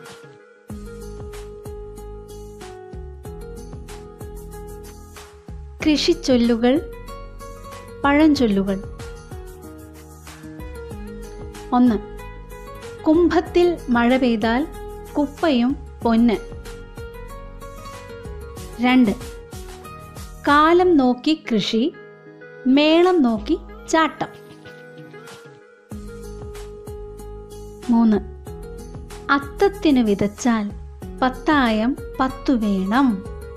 കൃഷിച്ചൊല്ലുകൾ പഴഞ്ചൊല്ലുകൾ ഒന്ന് കുംഭത്തിൽ മഴ പെയ്താൽ കുപ്പയും പൊന്ന് രണ്ട് കാലം നോക്കി കൃഷി മേളം നോക്കി ചാട്ടം മൂന്ന് അത്തത്തിന് വിതച്ചാൽ പത്തായം പത്തു വേണം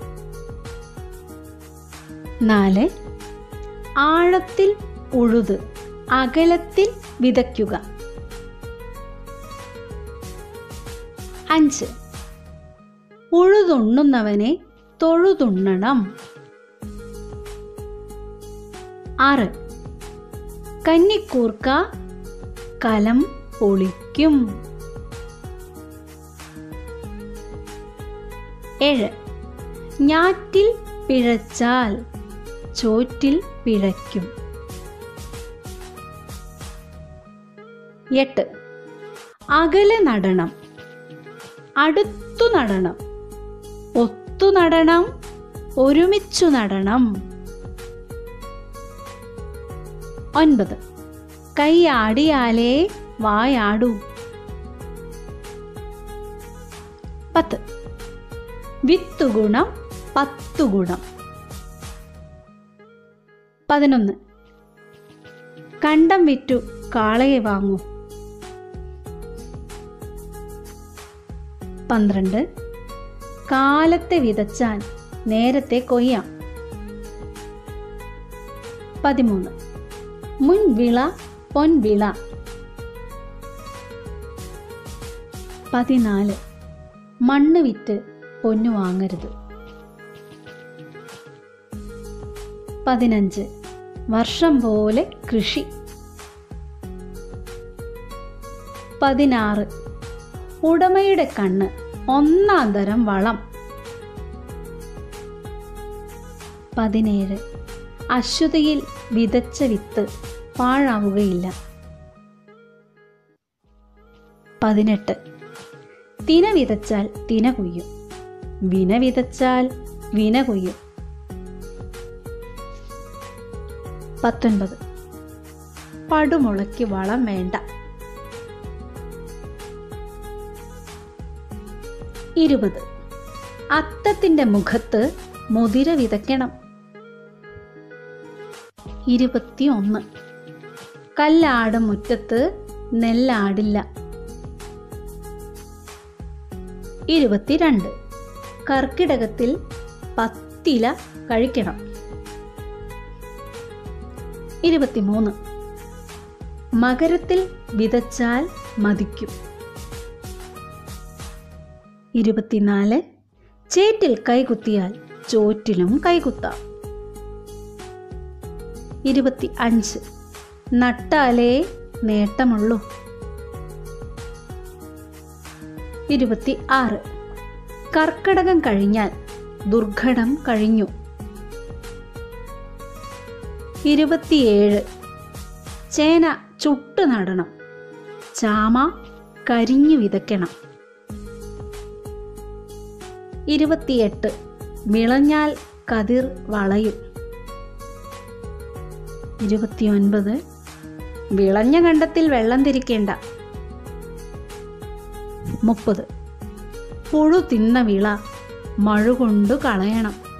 നാല് ആഴത്തിൽ ഉഴുത് അകലത്തിൽ വിതയ്ക്കുക അഞ്ച് ഉഴുതുണ്ണുന്നവനെ തൊഴുതുണ്ണണം ആറ് കന്നിക്കൂർക്ക കലം പൊളിക്കും ഏഴ് ഞാറ്റിൽ പിഴച്ചാൽ ചോറ്റിൽ പിഴയ്ക്കും എട്ട് അകലെ നടണം അടുത്തു നടണം ഒത്തു നടണം ഒരുമിച്ചു നടണം ഒൻപത് കൈയാടിയാലേ വായാടൂ പത്ത് വിത്തുഗുണം പത്തു ഗുണം പതിനൊന്ന് കണ്ടം വിറ്റു കാളയെ വാങ്ങൂ പന്ത്രണ്ട് കാലത്തെ വിതച്ചാൽ നേരത്തെ കൊയ്യാം പതിമൂന്ന് മുൻവിള പൊൻവിള പതിനാല് മണ്ണ് വിറ്റ് പൊന്നു വാങ്ങരുത് പതിനഞ്ച് വർഷം പോലെ കൃഷി പതിനാറ് ഉടമയുടെ കണ്ണ് ഒന്നാം തരം വളം പതിനേഴ് അശ്വതയിൽ വിതച്ച വിത്ത് പാഴാവുകയില്ല പതിനെട്ട് തിന വിതച്ചാൽ തിന കൊയ്യും വിന വിതച്ചാൽ വിന കൊയ്യും പത്തൊൻപത് പടുമുളയ്ക്ക് വളം വേണ്ട ഇരുപത് അത്തത്തിന്റെ മുഖത്ത് മുതിര വിതയ്ക്കണം ഇരുപത്തിയൊന്ന് കല്ലാടും മുറ്റത്ത് നെല്ലാടില്ല ഇരുപത്തിരണ്ട് കർക്കിടകത്തിൽ പത്തില കഴിക്കണം ഇരുപത്തിമൂന്ന് മകരത്തിൽ വിതച്ചാൽ മതിക്കും ഇരുപത്തിനാല് ചേറ്റിൽ കൈകുത്തിയാൽ ചോറ്റിലും കൈകുത്താം ഇരുപത്തി അഞ്ച് നട്ടാലേ നേട്ടമുള്ളൂ ഇരുപത്തി ആറ് കർക്കടകം കഴിഞ്ഞാൽ ദുർഘടം കഴിഞ്ഞു ഇരുപത്തിയേഴ് ചേന ചുട്ട് നടണം ചാമ കരിഞ്ഞു വിതയ്ക്കണം ഇരുപത്തിയെട്ട് വിളഞ്ഞാൽ കതിർ വളയും ഇരുപത്തിയൊൻപത് വിളഞ്ഞ കണ്ടത്തിൽ വെള്ളം തിരിക്കേണ്ട മുപ്പത് പുഴു തിന്ന വിള മഴ കൊണ്ടു കളയണം